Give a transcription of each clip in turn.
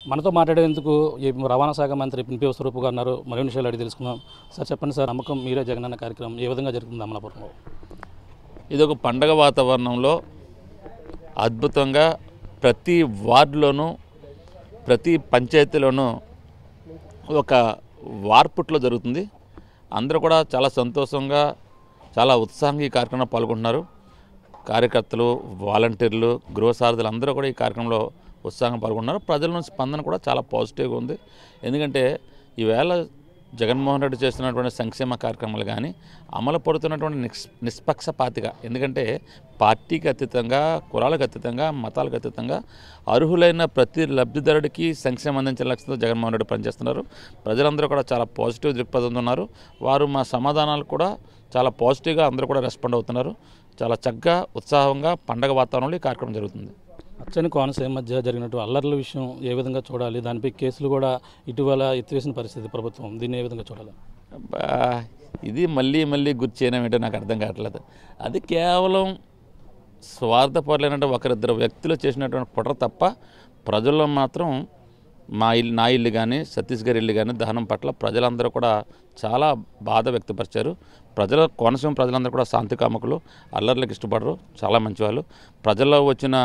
మనతో మాట్లాడేందుకు ఈ రవాణా శాఖ మంత్రి పినిపి స్వరూప్ గారు ఉన్నారు మరిన్ని విషయాలు అడిగి తెలుసుకుందాం సార్ చెప్పండి సార్ నమ్మకం మీరే జగన్ అన్న కార్యక్రమం ఏ విధంగా జరుగుతుంది అమలాపురంలో ఇది ఒక పండగ వాతావరణంలో అద్భుతంగా ప్రతి వార్డులోనూ ప్రతి పంచాయతీలోనూ ఒక వార్పుట్లో జరుగుతుంది అందరూ కూడా చాలా సంతోషంగా చాలా ఉత్సాహంగా ఈ కార్యక్రమంలో పాల్గొంటున్నారు కార్యకర్తలు వాలంటీర్లు గృహసారథులు అందరూ కూడా ఈ కార్యక్రమంలో ఉత్సాహంగా పాల్గొంటున్నారు ప్రజల నుంచి స్పందన కూడా చాలా పాజిటివ్గా ఉంది ఎందుకంటే ఈవేళ జగన్మోహన్ రెడ్డి చేస్తున్నటువంటి సంక్షేమ కార్యక్రమాలు కానీ అమలు పడుతున్నటువంటి నిస్ నిష్పక్షపాతిగా ఎందుకంటే పార్టీకి అతీతంగా కులాలకు అతీతంగా మతాలకు అతీతంగా అర్హులైన ప్రతి లబ్ధిదారుడికి సంక్షేమం అందించే లక్ష్యంతో జగన్మోహన్ రెడ్డి పనిచేస్తున్నారు ప్రజలందరూ కూడా చాలా పాజిటివ్ దృక్పథంతో ఉన్నారు వారు మా సమాధానాలు కూడా చాలా పాజిటివ్గా అందరూ కూడా రెస్పాండ్ అవుతున్నారు చాలా చక్కగా ఉత్సాహంగా పండగ వాతావరణంలో ఈ కార్యక్రమం జరుగుతుంది అచ్చని కోనసీమ మధ్య జరిగినట్టు అల్లర్ల విషయం ఏ విధంగా చూడాలి దానిపై కేసులు కూడా ఇటీవల ఎత్తివేసిన పరిస్థితి ప్రభుత్వం దీన్ని ఏ విధంగా చూడాలి అబ్బా, ఇది మళ్ళీ మళ్ళీ గుర్తు చేయడం ఏంటో నాకు అర్థం కావట్లేదు అది కేవలం స్వార్థపరులైనటువంటి ఒకరిద్దరు వ్యక్తులు చేసినటువంటి కుట్ర తప్ప ప్రజల్లో మాత్రం మా ఇల్లు నా ఇల్లు కానీ సతీష్ గారి ఇల్లు కానీ దహనం పట్ల ప్రజలందరూ కూడా చాలా బాధ వ్యక్తపరిచారు ప్రజల కోనసీమ ప్రజలందరూ కూడా శాంతి కామకులు అల్లర్లకు ఇష్టపడరు చాలా మంచివాళ్ళు ప్రజల్లో వచ్చిన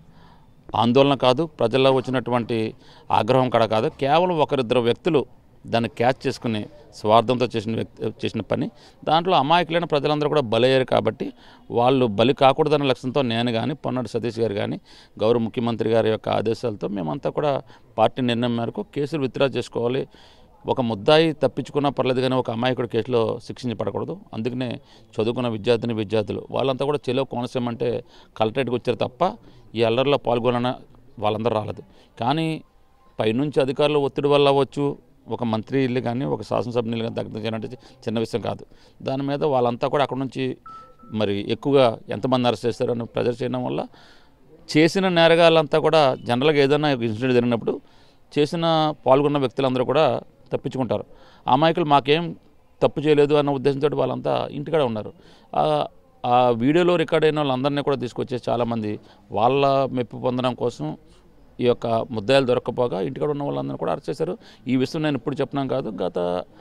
ఆందోళన కాదు ప్రజల్లో వచ్చినటువంటి ఆగ్రహం కూడా కాదు కేవలం ఒకరిద్దరు వ్యక్తులు దాన్ని క్యాచ్ చేసుకుని స్వార్థంతో చేసిన వ్యక్తి చేసిన పని దాంట్లో అమాయకులైన ప్రజలందరూ కూడా బలయ్యారు కాబట్టి వాళ్ళు బలి కాకూడదనే లక్ష్యంతో నేను కానీ పొన్నాడు సతీష్ గారు కానీ గౌరవ ముఖ్యమంత్రి గారి యొక్క ఆదేశాలతో మేమంతా కూడా పార్టీ నిర్ణయం మేరకు కేసులు విత్డ్రా చేసుకోవాలి ఒక ముద్దాయి తప్పించుకున్నా పర్లేదు కానీ ఒక అమాయకుడు కేసులో శిక్షించబడకూడదు అందుకనే చదువుకున్న విద్యార్థిని విద్యార్థులు వాళ్ళంతా కూడా చెలో కోనసీమ అంటే కలెక్టరేట్కి వచ్చారు తప్ప ఈ అల్లర్లో పాల్గొన వాళ్ళందరూ రాలేదు కానీ పైనుంచి అధికారుల ఒత్తిడి వల్ల అవ్వచ్చు ఒక మంత్రి ఇల్లు కానీ ఒక శాసనసభ్యులు కానీ దగ్ధం చేయాలంటే చిన్న విషయం కాదు దాని మీద వాళ్ళంతా కూడా అక్కడ నుంచి మరి ఎక్కువగా ఎంతమంది అరెస్ట్ చేస్తారని ప్రెజర్ చేయడం వల్ల చేసిన నేరగాళ్ళంతా కూడా జనరల్గా ఏదైనా ఇన్సిడెంట్ జరిగినప్పుడు చేసిన పాల్గొన్న వ్యక్తులందరూ కూడా తప్పించుకుంటారు అమాయకులు మాకేం తప్పు చేయలేదు అన్న ఉద్దేశంతో వాళ్ళంతా ఇంటికాడ ఉన్నారు ఆ- ఆ వీడియోలో రికార్డ్ అయిన వాళ్ళందరినీ కూడా తీసుకొచ్చే చాలామంది వాళ్ళ మెప్పు పొందడం కోసం ఈ యొక్క ముద్దాయిలు దొరక్కపోగా ఇంటికాడ ఉన్న వాళ్ళందరినీ కూడా అరెస్ట్ చేశారు ఈ విషయం నేను ఇప్పుడు చెప్పినాం కాదు గత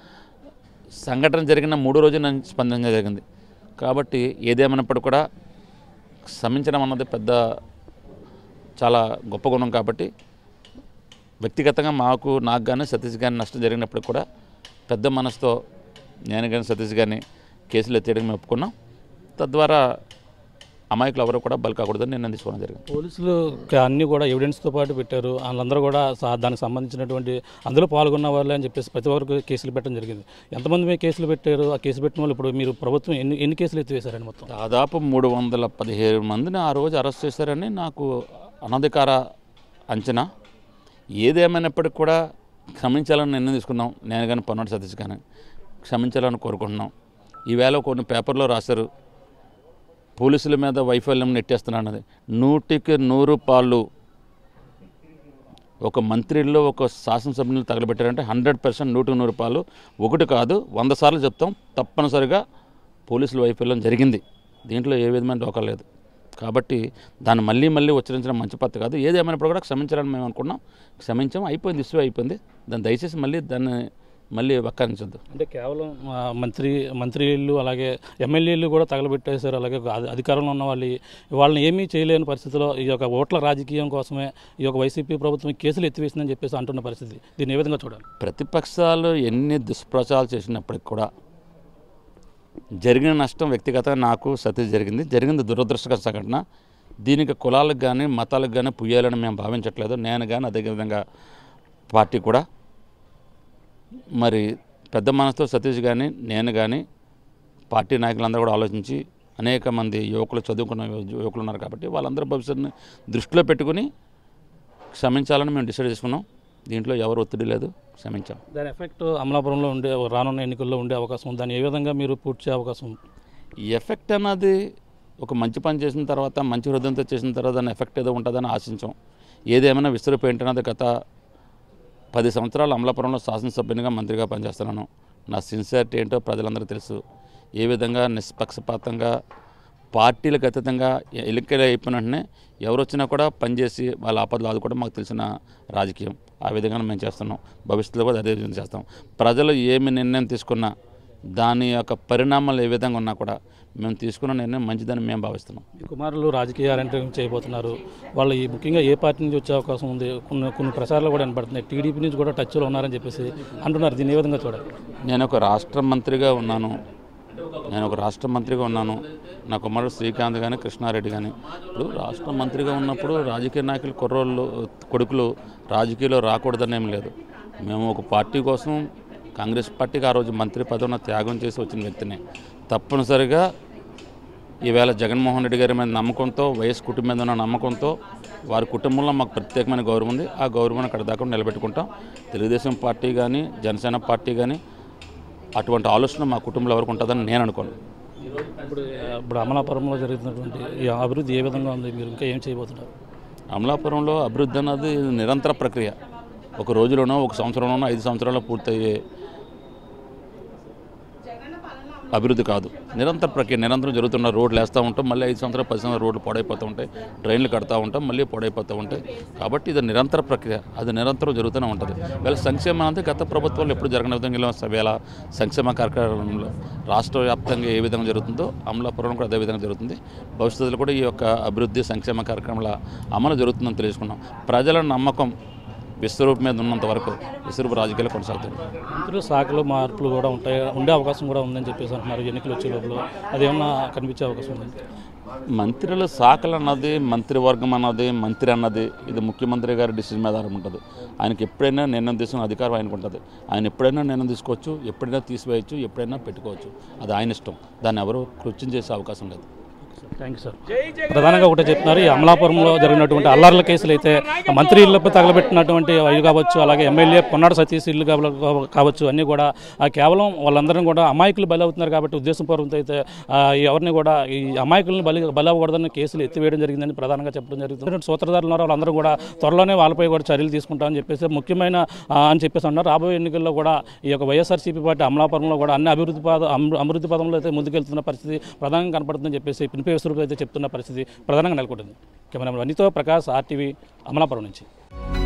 సంఘటన జరిగిన మూడో రోజు నేను స్పందించడం జరిగింది కాబట్టి ఏదేమైనప్పటికీ కూడా క్షమించడం అన్నది పెద్ద చాలా గొప్ప గుణం కాబట్టి వ్యక్తిగతంగా మాకు నాకు కానీ సతీష్ కానీ నష్టం జరిగినప్పుడు కూడా పెద్ద మనసుతో నేను కానీ సతీష్ కానీ కేసులు ఎత్తేయడానికి మేము ఒప్పుకున్నాం తద్వారా అమాయకులు ఎవరు కూడా బలి కాకూడదని నిర్ణయం తీసుకోవడం జరిగింది పోలీసులు క- అన్ని కూడా ఎవిడెన్స్తో పాటు పెట్టారు వాళ్ళందరూ కూడా సా- దానికి సంబంధించినటువంటి అందులో పాల్గొన్న వాళ్ళే అని చెప్పేసి ప్రతి ఒక్కరికి కేసులు పెట్టడం జరిగింది ఎంతమంది మీద కేసులు పెట్టారు ఆ కేసు పెట్టిన వాళ్ళు ఇప్పుడు మీరు ప్రభుత్వం ఎన్ని ఎన్ని కేసులు ఎత్తివేశారండి మొత్తం దాదాపు మూడు వందల పదిహేడు మందిని ఆ రోజు అరెస్ట్ చేశారని నాకు అనధికార అంచనా ఏదేమైనప్పటికీ కూడా క్షమించాలని నిర్ణయం తీసుకున్నాం నేను కానీ పొన్నాడు సతీష్ కానీ క్షమించాలని కోరుకుంటున్నాం ఈవేళ కొన్ని పేపర్లో రాశారు పోలీసుల మీద వైఫల్యం నెట్టేస్తున్నానది నూటికి నూరు పాళ్ళు ఒక మంత్రిలో ఒక శాసనసభ్యులు తగలబెట్టారంటే హండ్రెడ్ పర్సెంట్ నూటికి నూరు పాలు ఒకటి కాదు వంద సార్లు చెప్తాం తప్పనిసరిగా పోలీసుల వైఫల్యం జరిగింది దీంట్లో ఏ విధమైన డోకా లేదు కాబట్టి దాన్ని మళ్ళీ మళ్ళీ ఉచ్చరించడం మంచి పద్ధతి కాదు ఏదేమైనప్పుడు కూడా క్షమించాలని మేము అనుకున్నాం క్షమించాం అయిపోయింది ఇష్యూ అయిపోయింది దాన్ని దయచేసి మళ్ళీ దాన్ని మళ్ళీ వక్కారించొద్దు అంటే కేవలం ఆ, మంత్రి మంత్రులు అలాగే ఎమ్మెల్యేలు కూడా తగలబెట్టేశారు అలాగే అధి- అధికారంలో ఉన్న వాళ్ళు వాళ్ళని ఏమీ చేయలేని పరిస్థితిలో ఈ యొక్క ఓట్ల రాజకీయం కోసమే ఈ యొక్క వైసీపీ ప్రభుత్వం ఈ కేసులు ఎత్తివేసిందని చెప్పేసి అంటున్న పరిస్థితి దీన్ని ఏ విధంగా చూడాలి ప్రతిపక్షాలు ఎన్ని దుష్ప్రచారాలు చేసినప్పటికి కూడా జరిగిన నష్టం వ్యక్తిగతంగా నాకు సతీష్ జరిగింది జరిగింది దురదృష్టకర సంఘటన దీనికి కులాలకు కానీ మతాలకు కానీ పుయ్యాలని మేము భావించట్లేదు నేను కానీ అదేవిధంగా పార్టీ కూడా మరి పెద్ద మనసుతో సతీష్ కానీ నేను కానీ పార్టీ నాయకులందరూ కూడా ఆలోచించి అనేక మంది యువకులు చదువుకున్న యువకులు ఉన్నారు కాబట్టి వాళ్ళందరూ భవిష్యత్తుని దృష్టిలో పెట్టుకుని క్షమించాలని మేము డిసైడ్ చేసుకున్నాం దీంట్లో ఎవరు ఒత్తిడి లేదు క్షమించాం దాని ఎఫెక్ట్ అమలాపురంలో ఉండే రానున్న ఎన్నికల్లో ఉండే అవకాశం ఉంది దాన్ని ఏ విధంగా మీరు పూర్తి చేయ అవకాశం ఉంది ఈ ఎఫెక్ట్ అన్నది ఒక మంచి పని చేసిన తర్వాత మంచి హృదయంతో చేసిన తర్వాత దాని ఎఫెక్ట్ ఏదో ఉంటుందని ఆశించాం ఏదేమైనా విస్తరిపోయి అన్నది గత పది సంవత్సరాలు అమలాపురంలో శాసనసభ్యునిగా మంత్రిగా పనిచేస్తున్నాను నా సిన్సియారిటీ ఏంటో ప్రజలందరూ తెలుసు ఏ విధంగా నిష్పక్షపాతంగా పార్టీలకు అతీతంగా ఎన్నికలు అయిపోయిన వెంటనే ఎవరు వచ్చినా కూడా పనిచేసి వాళ్ళ ఆపదలు ఆదుకోవడం మాకు తెలిసిన రాజకీయం ఆ విధంగా మేము చేస్తున్నాం భవిష్యత్తులో కూడా అదే విధంగా చేస్తాం ప్రజలు ఏమి నిర్ణయం తీసుకున్నా దాని యొక్క పరిణామాలు ఏ విధంగా ఉన్నా కూడా మేము తీసుకున్న నిర్ణయం మంచిదని మేము భావిస్తున్నాం మీ కుమారులు రాజకీయ అరంగం చేయబోతున్నారు వాళ్ళు ఈ ముఖ్యంగా ఏ పార్టీ నుంచి వచ్చే అవకాశం ఉంది కొన్ని కొన్ని ప్రచారాలు కూడా వినపడుతున్నాయి టీడీపీ నుంచి కూడా టచ్లో ఉన్నారని చెప్పేసి అంటున్నారు దీన్ని ఏ విధంగా చూడాలి నేను ఒక రాష్ట్ర మంత్రిగా ఉన్నాను నేను ఒక రాష్ట్ర మంత్రిగా ఉన్నాను నా కుమారుడు శ్రీకాంత్ కానీ కృష్ణారెడ్డి కానీ ఇప్పుడు రాష్ట్ర మంత్రిగా ఉన్నప్పుడు రాజకీయ నాయకులు కుర్రోళ్ళు కొడుకులు రాజకీయాల్లో రాకూడదని ఏం లేదు మేము ఒక పార్టీ కోసం కాంగ్రెస్ పార్టీకి ఆ రోజు మంత్రి పదవిన త్యాగం చేసి వచ్చిన వ్యక్తిని తప్పనిసరిగా ఈవేళ జగన్మోహన్ రెడ్డి గారి మీద నమ్మకంతో వైఎస్ కుటుంబం మీద ఉన్న నమ్మకంతో వారి కుటుంబంలో మాకు ప్రత్యేకమైన గౌరవం ఉంది ఆ గౌరవాన్ని అక్కడ దాకా నిలబెట్టుకుంటాం తెలుగుదేశం పార్టీ కానీ జనసేన పార్టీ కానీ అటువంటి ఆలోచన మా కుటుంబంలో ఎవరికి ఉంటుందని నేను అనుకోను ఇప్పుడు ఇప్పుడు అమలాపురంలో జరుగుతున్నటువంటి ఈ అభివృద్ధి ఏ విధంగా ఉంది మీరు ఇంకా ఏం చేయబోతున్నారు అమలాపురంలో అభివృద్ధి అన్నది నిరంతర ప్రక్రియ ఒక రోజులోనో ఒక సంవత్సరంలోనో ఐదు సంవత్సరాల్లో పూర్తయ్యే అభివృద్ధి కాదు నిరంతర ప్రక్రియ నిరంతరం జరుగుతున్న రోడ్లు వేస్తూ ఉంటాం మళ్ళీ ఐదు సంవత్సరాలు పది సంవత్సరాలు రోడ్లు పాడైపోతూ ఉంటాయి డ్రైన్లు కడతా ఉంటాం మళ్ళీ పాడైపోతూ ఉంటాయి కాబట్టి ఇది నిరంతర ప్రక్రియ అది నిరంతరం జరుగుతూనే ఉంటుంది వీళ్ళ సంక్షేమం అంతే గత ప్రభుత్వాలు ఎప్పుడు జరగని విధంగా ఇలా వేళ సంక్షేమ కార్యక్రమంలో రాష్ట్ర వ్యాప్తంగా ఏ విధంగా జరుగుతుందో అమలాపురం కూడా అదే విధంగా జరుగుతుంది భవిష్యత్తులో కూడా ఈ యొక్క అభివృద్ధి సంక్షేమ కార్యక్రమాల అమలు జరుగుతుందని తెలుసుకున్నాం ప్రజల నమ్మకం విశ్వరూపం మీద ఉన్నంత వరకు విశ్వరూప రాజకీయాలు కొనసాగుతుంది మంత్రుల శాఖలో మార్పులు కూడా ఉంటాయి ఉండే అవకాశం కూడా ఉందని చెప్పేసి అంటున్నారు ఎన్నికలు వచ్చే లోపల అదేమన్నా కనిపించే అవకాశం ఉంది మంత్రుల శాఖలు అన్నది మంత్రివర్గం అన్నది మంత్రి అన్నది ఇది ముఖ్యమంత్రి గారి డిసిజన్ మీద ఆధారం ఉంటుంది ఆయనకి ఎప్పుడైనా నిర్ణయం తీసుకునే అధికారం ఆయనకు ఉంటుంది ఆయన ఎప్పుడైనా నిర్ణయం తీసుకోవచ్చు ఎప్పుడైనా తీసివేయచ్చు ఎప్పుడైనా పెట్టుకోవచ్చు అది ఆయన ఇష్టం దాన్ని ఎవరు కృత్యం చేసే అవకాశం లేదు థ్యాంక్ యూ సార్ ప్రధానంగా ఒకటే చెప్తున్నారు ఈ అమలాపురంలో జరిగినటువంటి అల్లర్ల కేసులు అయితే మంత్రి ఇళ్లపై తగలబెట్టినటువంటి అవి కావచ్చు అలాగే ఎమ్మెల్యే పొన్నాడు సతీష్ ఇల్లు కావ- కావచ్చు అన్నీ కూడా ఆ కేవలం వాళ్ళందరం కూడా అమాయకులు బలి అవుతున్నారు కాబట్టి ఉద్దేశపూర్వకంతో అయితే ఆ, ఎవరిని కూడా ఈ అమాయకులను బలి బలి అవ్వకూడదని కేసులు ఎత్తివేయడం జరిగిందని ప్రధానంగా చెప్పడం జరుగుతుంది సూత్రధారులు ఉన్నారు వాళ్ళందరూ కూడా త్వరలోనే వాళ్ళపై కూడా చర్యలు తీసుకుంటామని చెప్పేసి ముఖ్యమైన ఆ, అని చెప్పేసి అన్నారు రాబోయే ఎన్నికల్లో కూడా ఈ యొక్క వైఎస్ఆర్సీపీ పార్టీ అమలాపురంలో కూడా అన్ని అభివృద్ధి పద అమృ- అభివృద్ధి పదంలో అయితే ముందుకెళ్తున్న పరిస్థితి ప్రధానంగా కనపడుతుందని చెప్పేసి పినిపే విశ్వరూపం అయితే చెప్తున్న పరిస్థితి ప్రధానంగా నెలకొంటుంది కెమెరా అనితో ప్రకాష్ ఆర్టీవీ అమలాపురం నుంచి